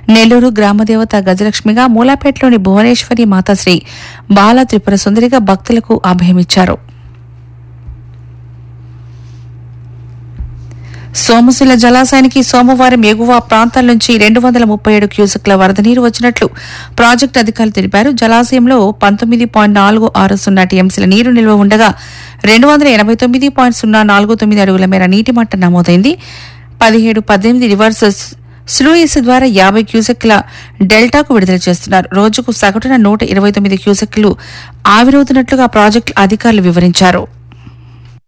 నెల్లూరు గ్రామదేవత గజలక్ష్మిగా మూలాపేటలోని భువనేశ్వరి మాతాశ్రీ బాల త్రిపుర సుందరిగా భక్తులకు అభయమిచ్చారు సోమశిల జలాశయానికి సోమవారం ఎగువ ప్రాంతాల నుంచి రెండు వందల ముప్పై ఏడు క్యూసెక్ల వరద నీరు వచ్చినట్లు ప్రాజెక్టు అధికారులు తెలిపారు జలాశయంలో పంతొమ్మిది పాయింట్ నాలుగు ఆరు సున్నా టీఎంసీల నీరు నిల్వ ఉండగా రెండు వందల ఎనభై తొమ్మిది పాయింట్ సున్నా నాలుగు తొమ్మిది అడుగుల మేర నీటి మట్టం నమోదైంది పదిహేడు పద్దెనిమిది రివర్సెస్ స్లూయిస్ ద్వారా యాభై క్యూసెక్ల డెల్టాకు విడుదల చేస్తున్నారు రోజుకు సగటున నూట ఇరవై తొమ్మిది క్యూసెక్లు ఆవిరవుతున్నట్లుగా ప్రాజెక్టు అధికారులు వివరించారు